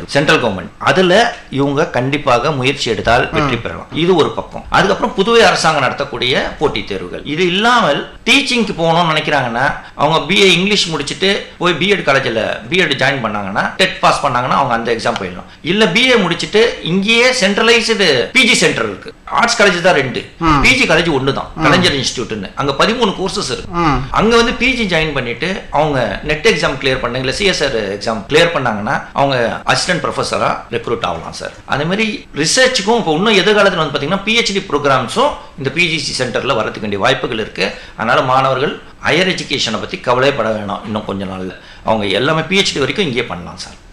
central government அதுல இவங்க கண்டிப்பாக முயற்சி எடுத்தால் வெற்றி பெறலாம் இது ஒரு பக்கம் அதுக்கப்புறம் புதுவை அரசாங்கம் நடத்தக்கூடிய போட்டித் தேர்வுகள் இது இல்லாமல் டீச்சிங்க்கு போகணும்னு நினைக்கிறாங்கன்னா அவங்க பிஏ இங்கிலீஷ் முடிச்சுட்டு போய் பிஎட் காலேஜில் பிஎட் ஜாயின் பண்ணாங்கன்னா டெட் பாஸ் பண்ணாங்கன்னா அவங்க அந்த எக்ஸாம் போயிடலாம் இல்ல பிஏ முடிச்சுட்டு இங்கேயே சென்ட்ரலைஸ்டு பிஜி சென்டர் இருக்கு ஆர்ட்ஸ் காலேஜ் தான் ரெண்டு பிஜி காலேஜ் ஒன்று தான் கலைஞர் இன்ஸ்டியூட்னு அங்க பதிமூணு கோர்சஸ் இருக்கு ம் அங்க வந்து பிஜி ஜாயின் பண்ணிட்டு அவங்க நெட் எக்ஸாம் கிளியர் பண்ண இல்ல சிஎஸ்ஆர் எக்ஸாம் கிளியர் பண்ணாங்கன்னா அவங்க அசிஸ்டன்ட் ப்ரொஃபஸரா ரெக்ரூட் ஆகலாம் சார் அதே மாதிரி ரிசர்ச்சுக்கும் இப்போ இன்னும் எதிர்காலத்தில் வந்து பார்த்தீங்கன்னா பிஹெச்டி ப்ரோக்ராம்ஸும் இந்த பிஜிசி சென்டர்ல வரதுக்கு வேண்டிய வாய்ப்புகள் இருக்கு அதனால மாணவர்கள் ஹையர் எஜுகேஷனை பத்தி கவலைப்பட வேணாம் இன்னும் கொஞ்ச நாள்ல அவங்க எல்லாமே பிஹெச்டி வரைக்கும் இங்கே பண்ணலாம் சார்